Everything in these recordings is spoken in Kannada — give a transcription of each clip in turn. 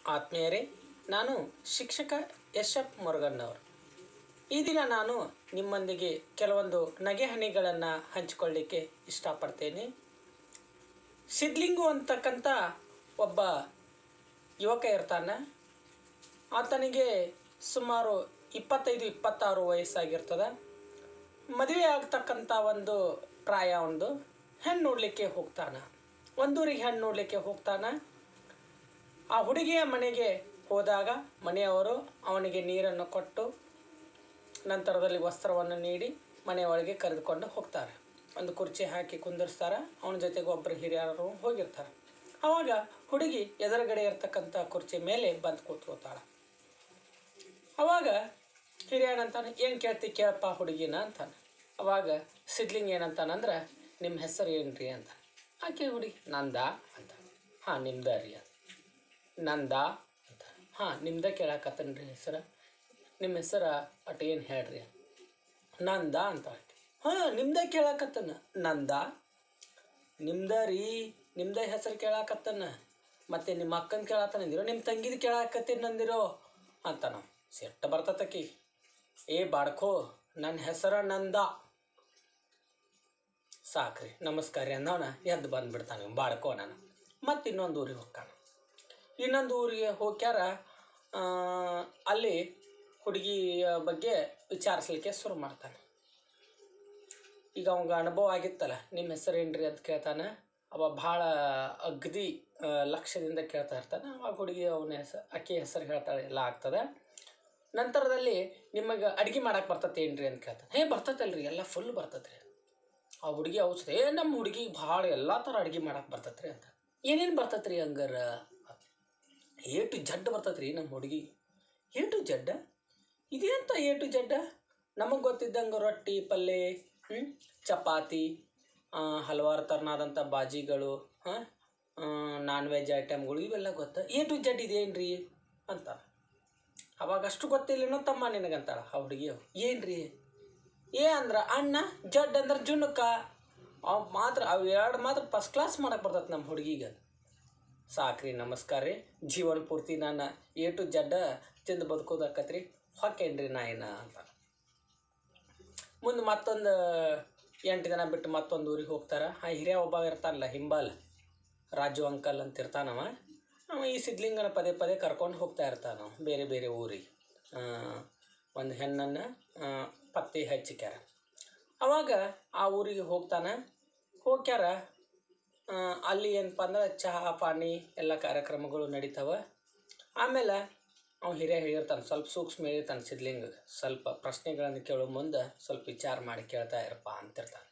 ಆತ್ಮೀಯರೇ ನಾನು ಶಿಕ್ಷಕ ಎಸ್ ಎಫ್ ಮುರುಗನ್ನವರು ಈ ದಿನ ನಾನು ನಿಮ್ಮೊಂದಿಗೆ ಕೆಲವೊಂದು ನಗೆಹನಿಗಳನ್ನು ಹಂಚಿಕೊಳ್ಳಿಕ್ಕೆ ಇಷ್ಟಪಡ್ತೇನೆ ಸಿದ್ಲಿಂಗು ಅಂತಕ್ಕಂಥ ಒಬ್ಬ ಯುವಕ ಇರ್ತಾನೆ ಆತನಿಗೆ ಸುಮಾರು ಇಪ್ಪತ್ತೈದು ಇಪ್ಪತ್ತಾರು ವಯಸ್ಸಾಗಿರ್ತದೆ ಮದುವೆ ಆಗ್ತಕ್ಕಂಥ ಒಂದು ಪ್ರಾಯ ಒಂದು ಹೆಣ್ಣು ನೋಡಲಿಕ್ಕೆ ಹೋಗ್ತಾನೆ ಒಂದೂರಿಗೆ ಹೆಣ್ಣು ನೋಡಲಿಕ್ಕೆ ಹೋಗ್ತಾನೆ ಆ ಹುಡುಗಿಯ ಮನೆಗೆ ಹೋದಾಗ ಮನೆಯವರು ಅವನಿಗೆ ನೀರನ್ನು ಕೊಟ್ಟು ನಂತರದಲ್ಲಿ ವಸ್ತ್ರವನ್ನು ನೀಡಿ ಮನೆಯೊಳಗೆ ಕರೆದುಕೊಂಡು ಹೋಗ್ತಾರೆ ಒಂದು ಕುರ್ಚಿ ಹಾಕಿ ಕುಂದಿರ್ಸ್ತಾರೆ ಅವನ ಜೊತೆಗೆ ಒಬ್ಬರು ಹಿರಿಯರು ಹೋಗಿರ್ತಾರೆ ಆವಾಗ ಹುಡುಗಿ ಎದುರುಗಡೆ ಇರ್ತಕ್ಕಂಥ ಕುರ್ಚಿ ಮೇಲೆ ಬಂದು ಕೂತ್ಕೋತಾಳೆ ಅವಾಗ ಹಿರಿಯನಂತಾನೆ ಏನು ಕೇಳ್ತಿ ಕೇಳಪ್ಪ ಹುಡುಗಿನ ಅಂತಾನೆ ಅವಾಗ ಸಿದ್ಲಿಂಗ್ ಏನಂತಾನಂದ್ರೆ ನಿಮ್ಮ ಹೆಸರು ಏನ್ರಿ ಅಂತ ಆಕೆ ಹುಡುಗಿ ನಂದ ಅಂತ ಹಾಂ ನಿಮ್ದ ರೀ ಅಂತ ನಂದ ಅಂತ ಹಾಂ ನಿಮ್ದ ಕೇಳಕತ್ತನ್ ರೀ ಹೆಸರು ನಿಮ್ಮ ಹೆಸರು ಅಟ್ ಏನು ಹೇಳ್ರಿ ನಂದ ಅಂತ ಆಕೆ ಹಾಂ ನಿಮ್ದ ಕೇಳಕತ್ತನ ನಂದ ನಿಮ್ದ ರೀ ನಿಮ್ದ ಹೆಸರು ಕೇಳಾಕತ್ತನ ಮತ್ತೆ ನಿಮ್ಮ ಅಕ್ಕನ ಕೇಳತ್ತನಂದಿರೋ ನಿಮ್ಮ ತಂಗಿದ ಕೇಳಾಕತ್ತೀನಿ ನಂದಿರೋ ಅಂತ ನಾವು ಸೆಟ್ಟ ಬರ್ತತಕಿ ಏ ಬಾಡ್ಕೋ ನನ್ನ ಹೆಸರ ನಂದ ಸಾಕ್ರಿ ನಮಸ್ಕಾರ ರೀ ಅಂದವನ ಎದ್ದು ಬಂದ್ಬಿಡ್ತಾನೆ ಬಾಡ್ಕೋ ನಾನು ಮತ್ತೆ ಇನ್ನೊಂದು ಊರಿಗೆ ಹೋಗ್ತಾನೆ ಇನ್ನೊಂದು ಊರಿಗೆ ಹೋಗ್ಯಾರ ಆ, ಅಲ್ಲಿ ಹುಡುಗಿಯ ಬಗ್ಗೆ ವಿಚಾರಿಸ್ಲಿಕ್ಕೆ ಶುರು ಮಾಡ್ತಾನೆ ಈಗ ಅವಂಗ ಅನುಭವ ಆಗಿತ್ತಲ್ಲ ನಿಮ್ಮ ಹೆಸರು ಏನ್ರಿ ಅಂತ ಕೇಳ್ತಾನೆ ಅವ ಭಾಳ ಅಗದಿ ಆ, ಲಕ್ಷ್ಯದಿಂದ ಕೇಳ್ತಾ ಇರ್ತಾನೆ ಅವಾಗ ಹುಡುಗಿ ಅವನ ಹೆಸರು ಅಕ್ಕಿ ಹೆಸರು ಹೇಳ್ತಾಳೆ ಎಲ್ಲ ಆಗ್ತದೆ ನಂತರದಲ್ಲಿ ನಿಮಗೆ ಅಡುಗೆ ಮಾಡಕ್ಕೆ ಬರ್ತತೆ ಏನ್ರಿ ಅಂತ ಕೇಳ್ತಾನೆ ಹೇ ಬರ್ತತಲ್ರಿ ಎಲ್ಲ ಫುಲ್ ಬರ್ತತ್ರಿ ಆ ಹುಡುಗಿ ಔಷಧ ಏ ನಮ್ಮ ಹುಡುಗಿ ಭಾಳ ಎಲ್ಲ ಥರ ಅಡುಗೆ ಮಾಡಕ್ಕೆ ಬರ್ತತ್ರಿ ಅಂತ ಏನೇನು ಬರ್ತತ್ರಿ ಹಂಗಾರ ಎ ಟು ಜಡ್ ಬರ್ತತ್ರಿ ನಮ್ಮ ಹುಡುಗಿ ಎ ಟು ಜಡ್ಡ ಇದೇಂತ ಎ ಟು ಜಡ್ಡ ನಮಗೆ ಗೊತ್ತಿದ್ದಂಗೆ ರೊಟ್ಟಿ ಪಲ್ಯ ಹ್ಮ್? ಚಪಾತಿ ಆ, ಹಲವಾರು ಥರನಾದಂಥ ಬಾಜಿಗಳು ಹಾಂ ನಾನ್ ವೆಜ್ ಐಟಮ್ಗಳು ಇವೆಲ್ಲ ಗೊತ್ತಾ ಎ ಟು ಜಡ್ ಇದೇನ್ರಿ ಅಂತ ಅವಾಗ ಅಷ್ಟು ಗೊತ್ತಿಲ್ಲನೋ ತಮ್ಮ ನಿನಗಂತಾಳ ಆ ಹುಡುಗಿ ಏನ್ರಿ ಏ ಅಂದ್ರ ಅಣ್ಣ ಜಡ್ ಅಂದ್ರೆ ಜುಣುಕ ಅವ್ ಮಾತ್ರ ಅವು ಎರಡು ಮಾತ್ರ ಫಸ್ಟ್ ಕ್ಲಾಸ್ ಮಾಡಕ್ಕೆ ಬರ್ತೈತೆ ನಮ್ಮ ಹುಡುಗಿಗೆ ಸಾಕ್ರಿ ನಮಸ್ಕಾರ ರೀ ಜೀವನ ಪೂರ್ತಿ ನಾನು ಎ ಟು ಜಡ್ಡ ತಿಂದು ಬದುಕೋದಾಕತ್ರಿ ಹೊಕ್ಕೇನ್ರಿ ನಾ ಏನ ಅಂತ ಮುಂದೆ ಮತ್ತೊಂದು ಎಂಟು ದಿನ ಬಿಟ್ಟು ಮತ್ತೊಂದು ಊರಿಗೆ ಹೋಗ್ತಾರೆ ಆ ಹಿರಿಯ ಒಬ್ಬ ಇರ್ತಾನಲ್ಲ ಹಿಂಬಾಲ್ ರಾಜು ಅಂಕಲ್ ಅಂತ ಇರ್ತಾನವ ಅವ ಈ ಸಿದ್ಲಿಂಗನ ಪದೇ ಪದೇ ಕರ್ಕೊಂಡು ಹೋಗ್ತಾ ಇರ್ತಾನ ಅವ ಬೇರೆ ಬೇರೆ ಊರಿಗೆ ಒಂದು ಹೆಣ್ಣನ್ನು ಪತ್ತೆ ಹಚ್ಚಿಕ್ಯಾರ ಅವಾಗ ಆ ಊರಿಗೆ ಹೋಗ್ತಾನೆ ಹೋಗ್ಯಾರ ಆ, ಅಲ್ಲಿ ಏನಪ್ಪ ಅಂದ್ರೆ ಚಹಾ ಪಾನಿ ಎಲ್ಲ ಕಾರ್ಯಕ್ರಮಗಳು ನಡೀತಾವ ಆಮೇಲೆ ಅವ್ನು ಹಿರಿಯ ಹೇಳಿರ್ತಾನೆ ಸ್ವಲ್ಪ ಸೂಕ್ಷ್ಮ ಹೇಳಿರ್ತಾನೆ ಸಿದ್ಲಿಂಗ ಸ್ವಲ್ಪ ಪ್ರಶ್ನೆಗಳನ್ನು ಕೇಳೋ ಮುಂದೆ ಸ್ವಲ್ಪ ವಿಚಾರ ಮಾಡಿ ಕೇಳ್ತಾ ಇರಪ್ಪ ಅಂತಿರ್ತಾನೆ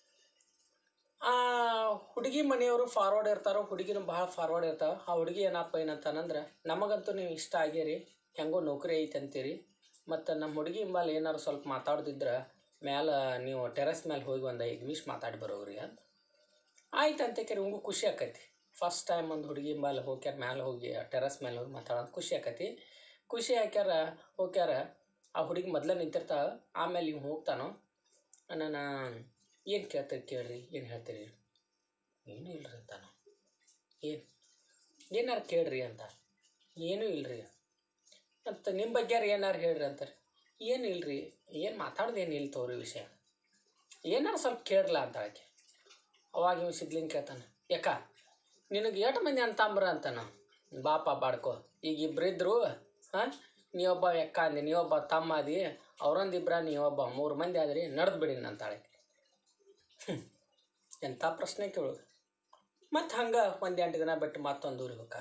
ಆ ಹುಡುಗಿ ಮನೆಯವರು ಫಾರ್ವರ್ಡ್ ಇರ್ತಾರೋ ಹುಡುಗಿನೂ ಭಾಳ ಫಾರ್ವರ್ಡ್ ಇರ್ತಾವೆ ಆ ಹುಡುಗಿ ಏನಪ್ಪ ಏನಂತಾನಂದ್ರೆ ನಮಗಂತೂ ನೀವು ಇಷ್ಟ ಆಗ್ಯರಿ ಹೆಂಗೋ ನೌಕರಿ ಐತೆ ಅಂತೀರಿ ಮತ್ತು ನಮ್ಮ ಹುಡುಗಿ ಮೇಲೆ ಏನಾರು ಸ್ವಲ್ಪ ಮಾತಾಡ್ದಿದ್ರೆ ಮ್ಯಾಲೆ ನೀವು ಟೆರೆಸ್ ಮೇಲೆ ಹೋಗಿ ಒಂದು ಐದು ನಿಮಿಷ ಮಾತಾಡಿ ಬರೋವ್ರಿ ಅಂತ ಆಯ್ತು ಅಂತ ಕೇಳಿ ನಿಮಗೂ ಖುಷಿ ಆಕೈತಿ ಫಸ್ಟ್ ಟೈಮ್ ಒಂದು ಹುಡುಗಿ ಮೇಲೆ ಹೋಗ್ಯಾರ ಮ್ಯಾಲೆ ಹೋಗಿ ಟೆರಸ್ ಮೇಲೆ ಹೋಗಿ ಮಾತಾಡೋದು ಖುಷಿ ಆಕೈತಿ ಖುಷಿ ಹಾಕ್ಯಾರ ಹೋಗ್ಯಾರ ಆ ಹುಡುಗಿ ಮೊದಲೇ ನಿಂತಿರ್ತಾಳ ಆಮೇಲೆ ನೀವು ಹೋಗ್ತಾನೋ ನಾನು ಏನು ಕೇಳ್ತೀರಿ ಕೇಳ್ರಿ ಏನು ಹೇಳ್ತೀರಿ ಏನೂ ಇಲ್ರಿ ಅಂತಾನು ಏನು ಏನಾರು ಕೇಳ್ರಿ ಅಂತ ಏನೂ ಇಲ್ರಿ ಮತ್ತು ನಿಮ್ಮ ಬಗ್ಗೆ ಏನಾರು ಹೇಳ್ರಿ ಅಂತಾರೆ ಏನು ಇಲ್ರಿ ಏನು ಮಾತಾಡೋದು ಏನು ಇಲ್ಲ ತೋರಿ ವಿಷಯ ಏನಾರು ಸ್ವಲ್ಪ ಕೇಳಲ್ಲ ಅಂತ ಆಕೆ ಅವಾಗ ಇವ್ ಸಿದ್ಲಿಂಗ್ ಕೇಳ್ತಾನೆ ಯಾಕ ನಿನಗೆ ಎಷ್ಟು ಮಂದಿ ಅಂತಂಬ್ರ ಅಂತಾನ ಬಾಪ ಬಾಡ್ಕೋ ಈಗ ಇಬ್ಬರಿದ್ರು ಹಾಂ ನೀವೊಬ್ಬ ಎಕ್ಕ ಅಂದಿ ನೀವೊಬ್ಬ ತಮ್ಮ ಅದಿ ಅವರೊಂದಿಬ್ರ ನೀವೊಬ್ಬ ಮೂರು ಮಂದಿ ಆದ್ರಿ ನಡೆದು ಬಿಡಿ ಅಂತಾಳೆ ಹ್ಮ್. ಎಂಥ ಪ್ರಶ್ನೆ ಕೇಳು ಮತ್ತು ಹಂಗೆ ಒಂದು ಎಂಟು ದಿನ ಬಿಟ್ಟು ಮತ್ತೊಂದು ಊರಿಗೆ ಹೋಗಾರ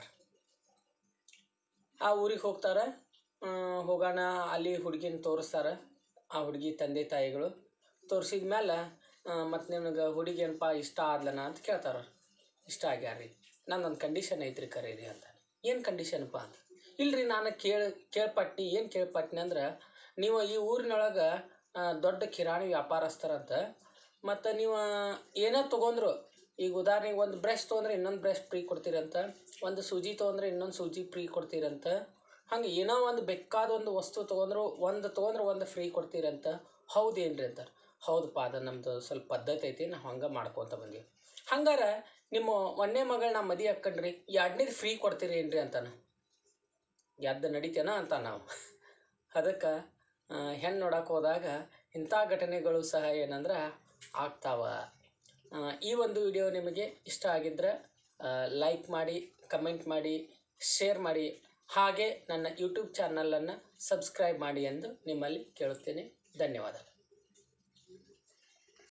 ಆ ಊರಿಗೆ ಹೋಗ್ತಾರೆ ಆ, ಹೋಗೋಣ ಅಲ್ಲಿ ಹುಡುಗಿನ ತೋರಿಸ್ತಾರೆ ಆ ಹುಡುಗಿ ತಂದೆ ತಾಯಿಗಳು ತೋರಿಸಿದ ಮೇಲೆ ಮತ್ತು ನಿನಗೆ ಹುಡುಗಿ ಏನಪ್ಪ ಇಷ್ಟ ಆದ್ಲನ ಅಂತ ಕೇಳ್ತಾರೆ ಇಷ್ಟ ಆಗ್ಯಾರ ನಂದೊಂದು ಕಂಡೀಷನ್ ಐತ್ರಿ ಕರೀರಿ ಅಂತ ಏನು ಕಂಡೀಷನ್ಪ ಅಂತ ಇಲ್ರಿ ನಾನು ಕೇಳ ಕೇಳ್ಪಟ್ನಿ ಏನು ಕೇಳ್ಪಟ್ನಿ ಅಂದ್ರೆ ನೀವು ಈ ಊರಿನೊಳಗೆ ಆ, ದೊಡ್ಡ ಕಿರಾಣಿ ವ್ಯಾಪಾರಸ್ಥರಂತ ಮತ್ತು ನೀವು ಏನೋ ತೊಗೊಂಡ್ರು ಈಗ ಉದಾಹರಣೆಗೆ ಒಂದು ಬ್ರಷ್ ತೊಗೊಂಡ್ರೆ ಇನ್ನೊಂದು ಬ್ರಷ್ ಫ್ರೀ ಕೊಡ್ತೀರಂತ ಒಂದು ಸೂಜಿ ತೊಗೊಂಡ್ರೆ ಇನ್ನೊಂದು ಸೂಜಿ ಫ್ರೀ ಕೊಡ್ತೀರಂತ ಹಂಗೆ ಏನೋ ಒಂದು ಬೇಕಾದ ಒಂದು ವಸ್ತು ತೊಗೊಂಡ್ರು ಒಂದು ತೊಗೊಂಡ್ರೆ ಒಂದು ಫ್ರೀ ಕೊಡ್ತೀರಂತ ಹೌದೇನ್ರಿ ಅಂತಾರೆ ಹೌದಪ್ಪ ಅದು ನಮ್ಮದು ಸ್ವಲ್ಪ ಪದ್ಧತಿ ಐತಿ ನಾವು ಹಂಗೆ ಮಾಡ್ಕೊತ ಬಂದೀವಿ ಹಂಗಾರೆ ನಿಮ್ಮ ಒಂದನೇ ಮಗಳನ್ನ ಮದಿ ಹಾಕ್ಕಂಡ್ರಿ ಎರಡನೇದು ಫ್ರೀ ಕೊಡ್ತೀರಿ ಏನ್ರಿ ಅಂತಾನೆ ಗೆದ್ದು ನಡಿತೇನ ಅಂತ ನಾವು ಅದಕ್ಕೆ ಹೆಣ್ಣು ನೋಡಕ್ಕೆ ಹೋದಾಗ ಇಂಥ ಘಟನೆಗಳು ಸಹ ಏನಂದ್ರೆ ಆಗ್ತಾವ ಆ, ಈ ಒಂದು ವಿಡಿಯೋ ನಿಮಗೆ ಇಷ್ಟ ಆಗಿದ್ರೆ ಲೈಕ್ ಮಾಡಿ ಕಮೆಂಟ್ ಮಾಡಿ ಶೇರ್ ಮಾಡಿ ಹಾಗೆ ನನ್ನ ಯೂಟ್ಯೂಬ್ ಚಾನಲನ್ನು ಸಬ್ಸ್ಕ್ರೈಬ್ ಮಾಡಿ ಎಂದು ನಿಮ್ಮಲ್ಲಿ ಕೇಳುತ್ತೇನೆ ಧನ್ಯವಾದ